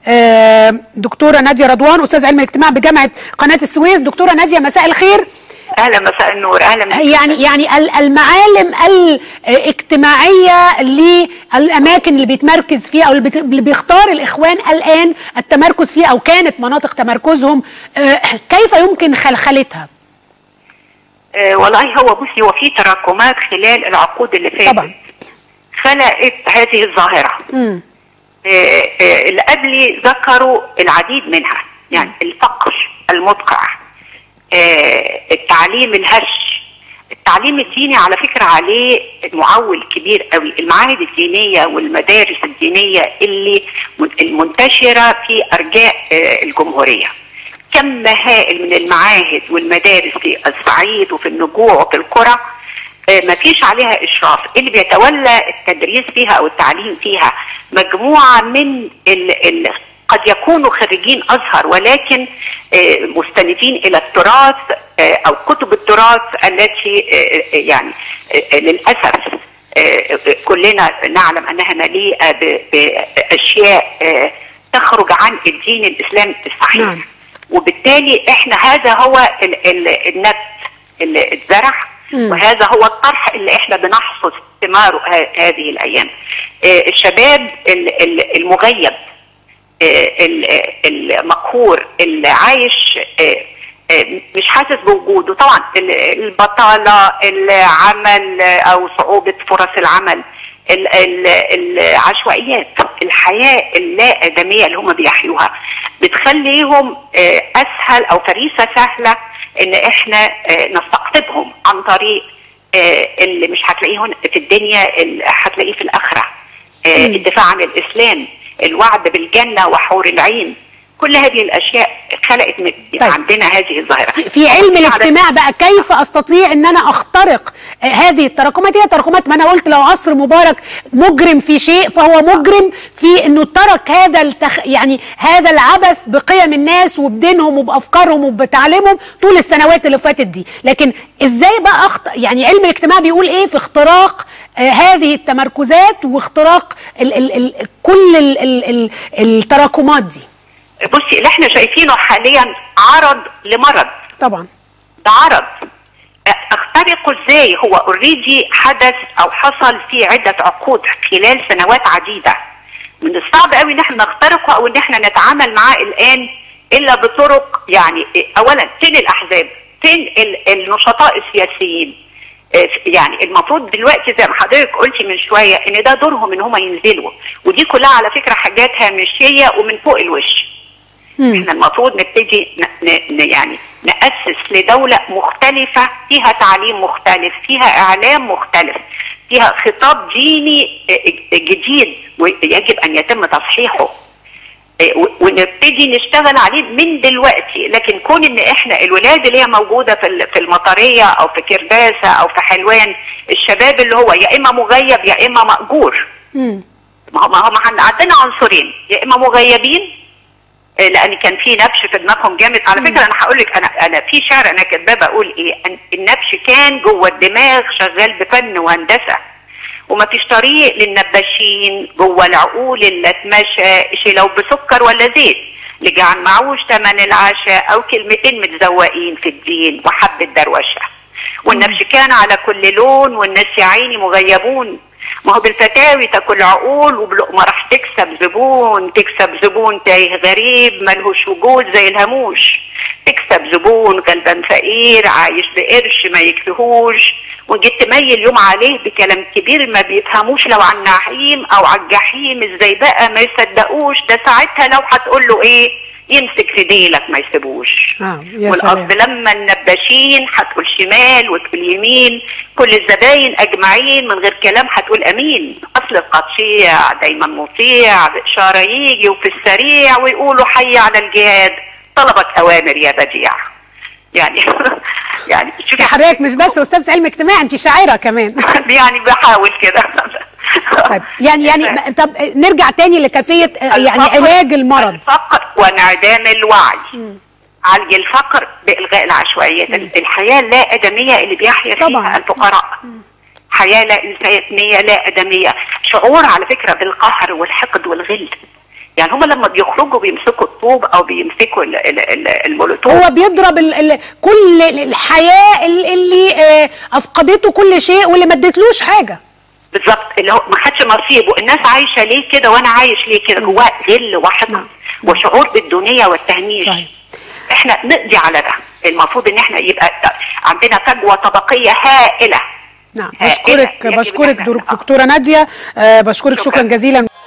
آه، دكتوره ناديه رضوان استاذ علم الاجتماع بجامعه قناه السويس دكتوره ناديه مساء الخير اهلا مساء النور اهلا بك. يعني يعني ال- المعالم الاجتماعيه للاماكن اللي بيتمركز فيها او اللي بت- اللي بيختار الاخوان الان التمركز فيها او كانت مناطق تمركزهم آه، كيف يمكن خلخلتها؟ آه والله هو بصي هو في تراكمات خلال العقود اللي فاتت طبعا خلقت هذه الظاهره مم. آه آه اللي قبلي ذكروا العديد منها يعني الفقر المدقع آه التعليم الهش التعليم الديني على فكره عليه معول كبير قوي المعاهد الدينيه والمدارس الدينيه اللي من- المنتشره في ارجاء آه الجمهوريه كم هائل من المعاهد والمدارس في الصعيد وفي النجوع وفي القرى ما فيش عليها اشراف اللي بيتولى التدريس فيها او التعليم فيها مجموعه من ال ال قد يكونوا خريجين ازهر ولكن آه، مستندين الى التراث آه، او كتب التراث التي آه، آه، يعني آه، للاسف آه، آه، كلنا نعلم انها مليئه ب- باشياء آه، تخرج عن الدين الاسلامي الصحيح نعم. وبالتالي احنا هذا هو ال- ال- النبت اللي اتزرع مم. وهذا هو الطرح اللي احنا بنحصد ثماره ه- هذه الايام آه، الشباب ال- ال- المغيب آه، ال- المقهور اللي عايش آه، آه، مش حاسس بوجوده طبعا ال- البطاله العمل آه، او صعوبه فرص العمل ال- ال- العشوائيات الحياه اللا ادميه اللي هم بيحيوها بتخليهم آه، اسهل او فريسه سهله ان احنا آه، نستقطبهم عن طريق آه، اللي مش هتلاقيه هنا في الدنيا اللي هتلاقيه في الاخره آه، الدفاع عن الاسلام الوعد بالجنه وحور العين كل هذه الاشياء خلقت من طيب. عندنا هذه الظاهره في, في علم الاجتماع بقى كيف استطيع ان انا اخترق آه، هذه التراكمات هي تراكمات ما انا قلت لو عصر مبارك مجرم في شيء فهو مجرم في انه ترك هذا التخ... يعني هذا العبث بقيم الناس وبدينهم وبافكارهم وبتعليمهم طول السنوات اللي فاتت دي لكن ازاي بقى أخط... يعني علم الاجتماع بيقول ايه في اختراق آه هذه التمركزات واختراق ال... ال... ال... كل ال... ال... ال... التراكمات دي بصي اللي احنا شايفينه حاليا عرض لمرض طبعا ده عرض اخترقه ازاي هو اوريدي حدث او حصل في عده عقود خلال سنوات عديده من الصعب قوي ان احنا نخترقه او ان احنا نتعامل معاه الان الا بطرق يعني اولا فين الاحزاب فين ال- النشطاء السياسيين آه، يعني المفروض دلوقتي زي ما حضرتك قلتي من شويه ان ده دورهم ان هم ينزلوا ودي كلها على فكره حاجات هامشيه ومن فوق الوش احنا المفروض نبتدي ن- ن- ن- يعني نأسس لدولة مختلفة فيها تعليم مختلف فيها إعلام مختلف فيها خطاب ديني اه، جديد ويجب أن يتم تصحيحه اه، و- ونبتدي نشتغل عليه من دلوقتي لكن كون ان احنا الولاد اللي هي موجوده في ال- في المطريه او في كرداسه او في حلوان الشباب اللي هو يا اما مغيب يا اما ماجور مم. ما هو ما هو ما عند- عندنا عنصرين يا اما مغيبين آه، لان كان في نبش في دماغهم جامد على فكره انا هقول لك انا انا في شعر انا كاتباه بقول ايه أن- النبش كان جوه الدماغ شغال بفن وهندسه وما فيش طريق للنباشين جوه العقول اللي اتمشى شي لو بسكر ولا زيت لجعل معوش تمن العشاء او كلمتين متزوقين في الدين وحبه دروشه والنبش كان على كل لون والناس يا عيني مغيبون ما هو بالفتاوي تاكل عقول وبلقمه راح تكسب زبون تكسب زبون تايه غريب ملهوش وجود زي الهاموش تكسب زبون غلبان فقير عايش بقرش ما يكفيهوش وجيت تميل يوم عليه بكلام كبير ما بيفهموش لو عن نعيم او على الجحيم ازاي بقى ما يصدقوش ده ساعتها لو هتقول له ايه يمسك في ديلك ما يسيبوش آه، يا والقصد سلام. لما النباشين هتقول شمال وتقول يمين كل الزباين اجمعين من غير كلام هتقول امين اصل القطيع دايما مطيع باشاره يجي وفي السريع ويقولوا حي على الجهاد طلبت اوامر يا بديع يعني يعني شوفي حضرتك مش بس استاذ علم اجتماع انت شاعره كمان يعني بحاول كده طيب يعني يعني طب نرجع تاني لكيفيه آه، يعني الفقر- علاج المرض الفقر وانعدام الوعي عالج الفقر بالغاء العشوائيات الحياه اللا ادميه اللي بيحيا طبعاً. فيها الفقراء حياه لا انسانيه لا ادميه شعور على فكره بالقهر والحقد والغل يعني هم لما بيخرجوا بيمسكوا الطوب او بيمسكوا ال- ال- ال- المولوتوف هو بيضرب ال ال كل الحياه ال- اللي آه، افقدته كل شيء واللي ما اديتلوش حاجه بالظبط اللي هو ما خدش نصيبه الناس عايشه ليه كده وانا عايش ليه كده جواه ذل وحقد نعم. وشعور بالدونيه والتهميش صحيح. احنا نقضي على ده المفروض ان احنا يبقى عندنا فجوه طبقيه هائله نعم هائلة. بشكرك يجب بشكرك إن إحنا- دكتوره ناديه آه، بشكرك شكرا شكراً. جزيلا